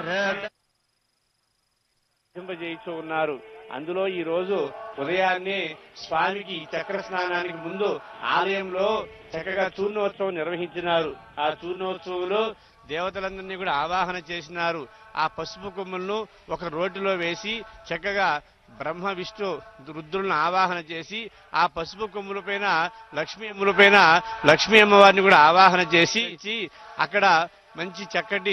వర్తింపజేయిస్తూ ఉన్నారు అందులో ఈ రోజు ఉదయాన్నే స్వామికి చక్ర స్నానానికి ముందు ఆలయంలో చక్కగా చూర్ణోత్సవం నిర్వహించినారు ఆ చూర్ణోత్సవంలో దేవతలందరినీ కూడా ఆవాహన చేసినారు ఆ పసుపు కొమ్ములను ఒక రోడ్డులో వేసి చక్కగా బ్రహ్మ విష్ణు రుద్రులను ఆవాహన చేసి ఆ పసుపు కొమ్ముల పైన లక్ష్మీ అమ్ముల పైన లక్ష్మీ అమ్మవారిని కూడా ఆవాహన చేసి ఇచ్చి అక్కడ మంచి చక్కటి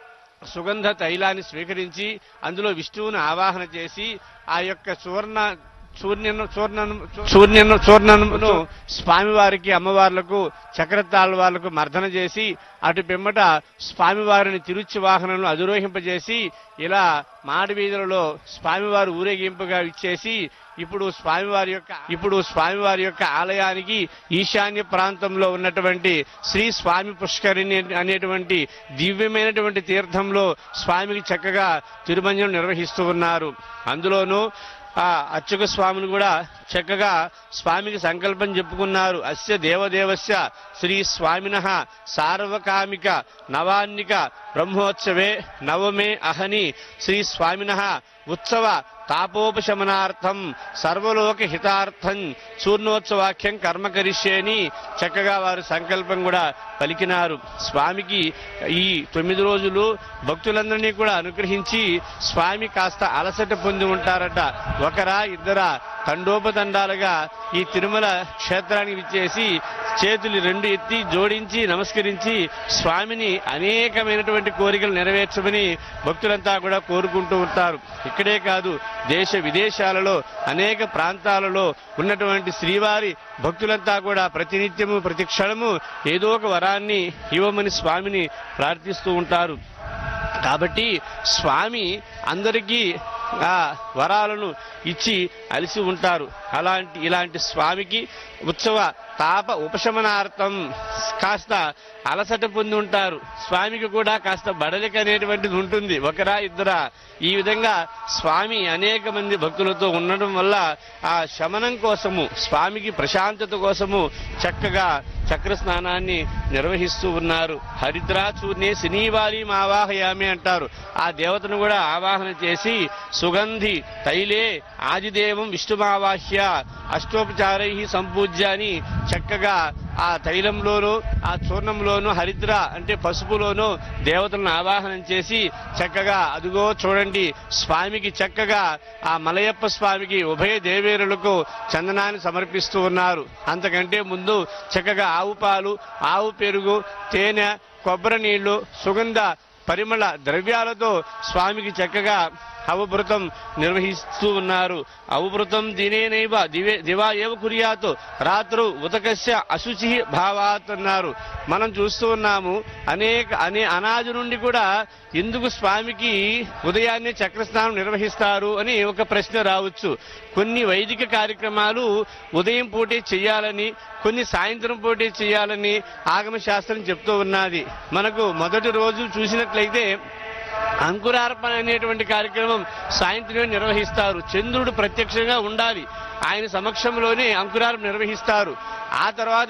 సుగంధ తైలాన్ని స్వీకరించి అందులో విష్ణువుని ఆవాహన చేసి ఆ యొక్క సువర్ణ చూర్ణను చూర్ణను చూర్ణను చూర్ణను స్వామివారికి అమ్మవార్లకు చక్రతాళ వాళ్లకు మర్దన చేసి అటు పిమ్మట స్వామివారిని తిరుచి వాహనంలో అధిరోహింపజేసి ఇలా మాడి వీధులలో స్వామివారు ఊరేగింపుగా ఇచ్చేసి ఇప్పుడు స్వామివారి యొక్క ఇప్పుడు స్వామివారి యొక్క ఆలయానికి ఈశాన్య ప్రాంతంలో ఉన్నటువంటి శ్రీ స్వామి పుష్కరిణి అనేటువంటి దివ్యమైనటువంటి తీర్థంలో స్వామికి చక్కగా తిరుమంజనం నిర్వహిస్తూ ఉన్నారు అందులోనూ ఆ అర్చక స్వామిని కూడా చక్కగా స్వామికి సంకల్పం చెప్పుకున్నారు అస్య దేవదేవస్య శ్రీ స్వామిన సార్వకామిక నవాన్నిక బ్రహ్మోత్సవే నవమే అహని శ్రీ స్వామిన ఉత్సవ తాపోపశమనార్థం సర్వలోక హితార్థం చూర్ణోత్సవాఖ్యం కర్మ కరిష్యేని చక్కగా వారు సంకల్పం కూడా పలికినారు స్వామికి ఈ తొమ్మిది రోజులు భక్తులందరినీ కూడా అనుగ్రహించి స్వామి కాస్త అలసట పొంది ఉంటారట ఒకరా ఇద్దరా తండోపతండాలుగా ఈ తిరుమల క్షేత్రానికి విచ్చేసి చేతులు రెండు ఎత్తి జోడించి నమస్కరించి స్వామిని అనేకమైనటువంటి కోరికలు నెరవేర్చమని భక్తులంతా కూడా కోరుకుంటూ ఉంటారు ఇక్కడే కాదు దేశ విదేశాలలో అనేక ప్రాంతాలలో ఉన్నటువంటి శ్రీవారి భక్తులంతా కూడా ప్రతినిత్యము ప్రతి క్షణము ఏదో ఒక వరాన్ని ఇవ్వమని స్వామిని ప్రార్థిస్తూ ఉంటారు కాబట్టి స్వామి అందరికీ ఆ వరాలను ఇచ్చి అలిసి ఉంటారు అలాంటి ఇలాంటి స్వామికి ఉత్సవ తాప ఉపశమనార్థం కాస్త అలసట పొంది ఉంటారు స్వామికి కూడా కాస్త బడలిక అనేటువంటిది ఉంటుంది ఒకరా ఇద్దరా ఈ విధంగా స్వామి అనేక మంది భక్తులతో ఉండడం వల్ల ఆ శమనం కోసము స్వామికి ప్రశాంతత కోసము చక్కగా చక్ర స్నానాన్ని నిర్వహిస్తూ ఉన్నారు హరిద్రాచూర్ణే శనివాలి ఆవాహయామి అంటారు ఆ దేవతను కూడా ఆవాహన చేసి సుగంధి తైలే ఆదిదేవం విష్ణుమావాహ్య అష్టోపచారై సంపూజ్య అని చక్కగా ఆ తైలంలోనూ ఆ చూర్ణంలోనూ హరిద్ర అంటే పసుపులోనూ దేవతలను ఆవాహనం చేసి చక్కగా అదుగో చూడండి స్వామికి చక్కగా ఆ మలయప్ప స్వామికి ఉభయ దేవేరులకు చందనాన్ని సమర్పిస్తూ ఉన్నారు అంతకంటే ముందు చక్కగా ఆవు పాలు ఆవు పెరుగు తేనె కొబ్బరి నీళ్లు సుగంధ పరిమళ ద్రవ్యాలతో స్వామికి చక్కగా అవభృతం నిర్వహిస్తూ ఉన్నారు అవభృతం దినేనైవ దివే దివా ఏవ కురియాతు రాత్రు ఉతకస్య అశుచి భావాత్ అన్నారు మనం చూస్తూ ఉన్నాము అనేక అనే అనాది నుండి కూడా ఎందుకు స్వామికి ఉదయాన్నే చక్రస్నానం నిర్వహిస్తారు అని ఒక ప్రశ్న రావచ్చు కొన్ని వైదిక కార్యక్రమాలు ఉదయం పూటే చేయాలని కొన్ని సాయంత్రం పూటే చేయాలని ఆగమ శాస్త్రం చెప్తూ ఉన్నది మనకు మొదటి రోజు చూసినట్లయితే అంకురార్పణ అనేటువంటి కార్యక్రమం సాయంత్రం నిర్వహిస్తారు చంద్రుడు ప్రత్యక్షంగా ఉండాలి ఆయన సమక్షంలోనే అంకురార్పణ నిర్వహిస్తారు ఆ తర్వాత